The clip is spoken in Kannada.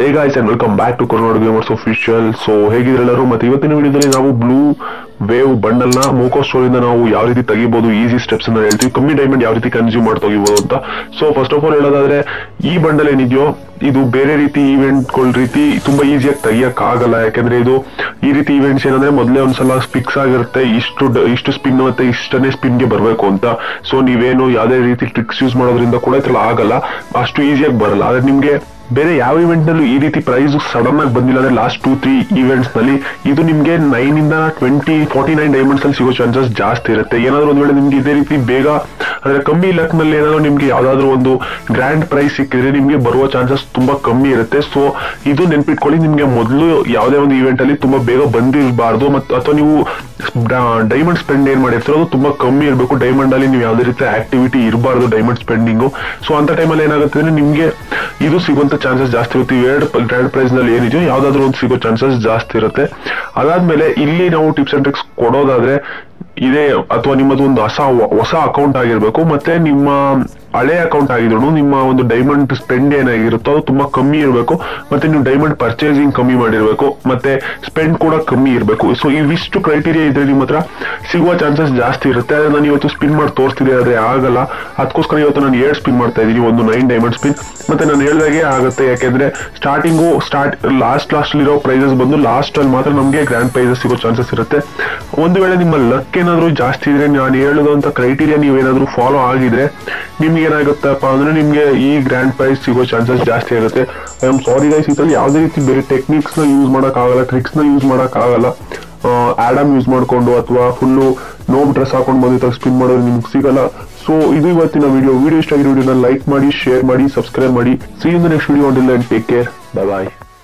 hey guys and welcome back to Karnataka gamers official so ಹೇಗಿದ್ರೆ ಎಲ್ಲರೂ ಮತ್ತೆ ಇವತ್ತಿನ ವಿಡಿಯೋದಲ್ಲಿ ನಾವು ಬ್ಲೂ ವೇವ್ ಬಂಡಲ್ ನ ಮೋಕೋ ಸ್ಟೋರ್ ಇಂದ ನಾವು ಯಾವ ರೀತಿ ತೆಗಿಬಹುದು ಈಸಿ ಸ್ಟೆಪ್ಸ್ ಅನ್ನ ಹೇಳ್ತೀವಿ ಕಮ್ಮಿ ಡೈಮಂಡ್ ಯಾವ ರೀತಿ ಕನ್ಸ್ಯೂಮ್ ಮಾಡಿ ತೆಗಿಬಹುದು ಅಂತ ಸೊ ಫಸ್ಟ್ ಆಫ್ ಆಲ್ ಹೇಳೋದಾದ್ರೆ ಈ ಬಂಡಲ್ ಏನಿದೆಯೋ ಇದು ಬೇರೆ ರೀತಿ ಈವೆಂಟ್ ಗಳ ರೀತಿ ತುಂಬಾ ಈಸಿಯಾಗಿ ತೆಗಿಯಕ್ ಆಗಲ್ಲ ಯಾಕಂದ್ರೆ ಇದು ಈ ರೀತಿ ಇವೆಂಟ್ಸ್ ಏನಂದ್ರೆ ಮೊದಲೇ ಒಂದ್ಸಲ ಫಿಕ್ಸ್ ಆಗಿರುತ್ತೆ ಇಷ್ಟು ಡ- ಇಷ್ಟು ಸ್ಪಿನ್ ಮತ್ತೆ ಇಷ್ಟನೇ ಸ್ಪಿನ್ ಗೆ ಬರಬೇಕು ಅಂತ ಸೊ ನೀವೇನು ಯಾವ್ದೇ ರೀತಿ ಟ್ರಿಕ್ಸ್ ಯೂಸ್ ಮಾಡೋದ್ರಿಂದ ಕೂಡ ಇದ್ರಲ್ಲಿ ಆಗಲ್ಲ ಅಷ್ಟು ಈಸಿಯಾಗಿ ಬರಲ್ಲ ಆದ್ರೆ ನಿಮ್ಗೆ ಬೇರೆ ಯಾವ ಇವೆಂಟ್ ನಲ್ಲೂ ಈ ರೀತಿ ಪ್ರೈಸ್ ಸಡನ್ ಆಗಿ ಬಂದಿಲ್ಲ ಅಂದ್ರೆ ಲಾಸ್ಟ್ ಟೂ ತ್ರೀ ಇವೆಂಟ್ಸ್ ನಲ್ಲಿ ಇದು ನಿಮ್ಗೆ ನೈನ್ ಇಂದ ಟ್ವೆಂಟಿ ಫಾರ್ಟಿ ನೈನ್ ಡೈಮಂಡ್ಸ್ ಅಲ್ಲಿ ಸಿಗೋ ಚಾನ್ಸಸ್ ಜಾಸ್ತಿ ಇರುತ್ತೆ ಏನಾದ್ರು ಒಂದ್ ವೇಳೆ ನಿಮ್ಗೆ ಇದೇ ರೀತಿ ಬೇಗ ಅಂದ್ರೆ ಕಮ್ಮಿ ಲಕ್ ನಲ್ಲಿ ಏನಾದ್ರು ನಿಮ್ಗೆ ಯಾವ್ದಾದ್ರು ಒಂದು ಗ್ರ್ಯಾಂಡ್ ಪ್ರೈಸ್ ಸಿಕ್ಕಿದ್ರೆ ನಿಮ್ಗೆ ಬರುವ ಚಾನ್ಸಸ್ ತುಂಬಾ ಕಮ್ಮಿ ಇರುತ್ತೆ ಸೊ ಇದು ನೆನ್ಪಿಟ್ಕೊಳ್ಳಿ ನಿಮ್ಗೆ ಮೊದಲು ಯಾವುದೇ ಒಂದು ಇವೆಂಟ್ ಅಲ್ಲಿ ತುಂಬಾ ಬೇಗ ಬಂದಿರಬಾರ್ದು ಮತ್ತು ಅಥವಾ ನೀವು ಡೈಮಂಡ್ ಸ್ಪೆಂಡ್ ಏನ್ ಮಾಡಿರ್ತೀರೋ ಅದು ತುಂಬಾ ಕಮ್ಮಿ ಇರಬೇಕು ಡೈಮಂಡ್ ಅಲ್ಲಿ ನೀವು ಯಾವುದೇ ರೀತಿ ಆಕ್ಟಿವಿಟಿ ಇರಬಾರ್ದು ಡೈಮಂಡ್ ಸ್ಪೆಂಡಿಂಗು ಸೊ ಅಂತ ಟೈಮಲ್ಲಿ ಏನಾಗುತ್ತೆ ಅಂದ್ರೆ ನಿಮ್ಗೆ ಇದು ಸಿಗುವಂತ ಚಾನ್ಸಸ್ ಜಾಸ್ತಿ ಇರುತ್ತೆ ಎರಡು ಗ್ರ್ಯಾಂಡ್ ಪ್ರೈಸ್ ನಲ್ಲಿ ಏನಿದೆಯೋ ಯಾವ್ದಾದ್ರು ಒಂದು ಸಿಗೋ ಚಾನ್ಸಸ್ ಜಾಸ್ತಿ ಇರುತ್ತೆ ಅದಾದ್ಮೇಲೆ ಇಲ್ಲಿ ನಾವು ಟಿಪ್ಸ್ ಅಂಡ್ ಟ್ರಿಕ್ಸ್ ಕೊಡೋದಾದ್ರೆ ಇದೇ ಅಥವಾ ನಿಮ್ಮದು ಒಂದು ಹೊಸ ಹೊಸ ಅಕೌಂಟ್ ಆಗಿರ್ಬೇಕು ಮತ್ತೆ ನಿಮ್ಮ ಹಳೆ ಅಕೌಂಟ್ ಆಗಿದ್ರು ನಿಮ್ಮ ಒಂದು ಡೈಮಂಡ್ ಸ್ಪೆಂಡ್ ಏನಾಗಿರುತ್ತೋ ಅದು ತುಂಬಾ ಕಮ್ಮಿ ಇರಬೇಕು ಮತ್ತೆ ನೀವು ಡೈಮಂಡ್ ಪರ್ಚೇಸಿಂಗ್ ಕಮ್ಮಿ ಮಾಡಿರ್ಬೇಕು ಮತ್ತೆ ಸ್ಪೆಂಡ್ ಕೂಡ ಕಮ್ಮಿ ಇರಬೇಕು ಸೊ ಇವಿಷ್ಟು ಕ್ರೈಟೀರಿಯಾ ಇದ್ರೆ ನಿಮ್ಮ ಹತ್ರ ಸಿಗುವ ಚಾನ್ಸಸ್ ಜಾಸ್ತಿ ಇರುತ್ತೆ ಆದ್ರೆ ನಾನು ಇವತ್ತು ಸ್ಪಿನ್ ಮಾಡಿ ತೋರಿಸ್ತಿದ್ದೆ ಆದ್ರೆ ಆಗಲ್ಲ ಅದಕ್ಕೋಸ್ಕರ ಇವತ್ತು ನಾನು ಏಳು ಸ್ಪಿನ್ ಮಾಡ್ತಾ ಇದ್ದೀನಿ ಒಂದು ನೈನ್ ಡೈಮಂಡ್ ಸ್ಪಿನ್ ಮತ್ತೆ ನಾನು ಹೇಳ್ದಾಗೆ ಆಗುತ್ತೆ ಯಾಕೆಂದ್ರೆ ಸ್ಟಾರ್ಟಿಂಗು ಸ್ಟಾರ್ಟ್ ಲಾಸ್ಟ್ ಲಾಸ್ಟ್ ಇರೋ ಪ್ರೈಸಸ್ ಬಂದು ಲಾಸ್ಟ್ ಅಲ್ಲಿ ಮಾತ್ರ ನಮಗೆ ಗ್ರ್ಯಾಂಡ್ ಪ್ರೈಸಸ್ ಸಿಗೋ ಚಾನ್ಸಸ್ ಇರುತ್ತೆ ಒಂದು ವೇಳೆ ನಿಮ್ಮ ಲಕ್ ಏನಾದ್ರು ಜಾಸ್ತಿ ಇದ್ರೆ ನಾನು ಹೇಳೋದಂತ ಕ್ರೈಟೀರಿಯಾ ನೀವೇನಾದ್ರೂ ಫಾಲೋ ಆಗಿದ್ರೆ ನಿಮ್ಗೆ ಏನಾಗುತ್ತಪ್ಪ ಅಂದ್ರೆ ನಿಮ್ಗೆ ಈ ಗ್ರ್ಯಾಂಡ್ ಪ್ರೈಸ್ ಸಿಗೋ ಚಾನ್ಸಸ್ ಜಾಸ್ತಿ ಆಗುತ್ತೆ ಐ ಆಮ್ ಸಾರಿ ಗೈಸ್ ಇದ್ರಲ್ಲಿ ಯಾವುದೇ ರೀತಿ ಬೇರೆ ಟೆಕ್ನಿಕ್ಸ್ ನ ಯೂಸ್ ಆಗಲ್ಲ ಟ್ರಿಕ್ಸ್ ನ ಯೂಸ್ ಆಗಲ್ಲ ಆಡಮ್ ಯೂಸ್ ಮಾಡ್ಕೊಂಡು ಅಥವಾ ಫುಲ್ಲು ನೋಬ್ ಡ್ರೆಸ್ ಹಾಕೊಂಡು ಬಂದು ಸ್ಪಿನ್ ಮಾಡೋದು ನಿಮ್ಗೆ ಸಿಗಲ್ಲ ಸೊ ಇದು ಇವತ್ತಿನ ವಿಡಿಯೋ ವಿಡಿಯೋ ಇಷ್ಟ ಆಗಿರೋ ವಿಡಿಯೋನ ಲೈಕ್ ಮಾಡಿ ಶೇರ್ ಮಾಡಿ ಸಬ್ಸ್ಕ್ರೈಬ್ ಮಾಡಿ see in the next video until take care bye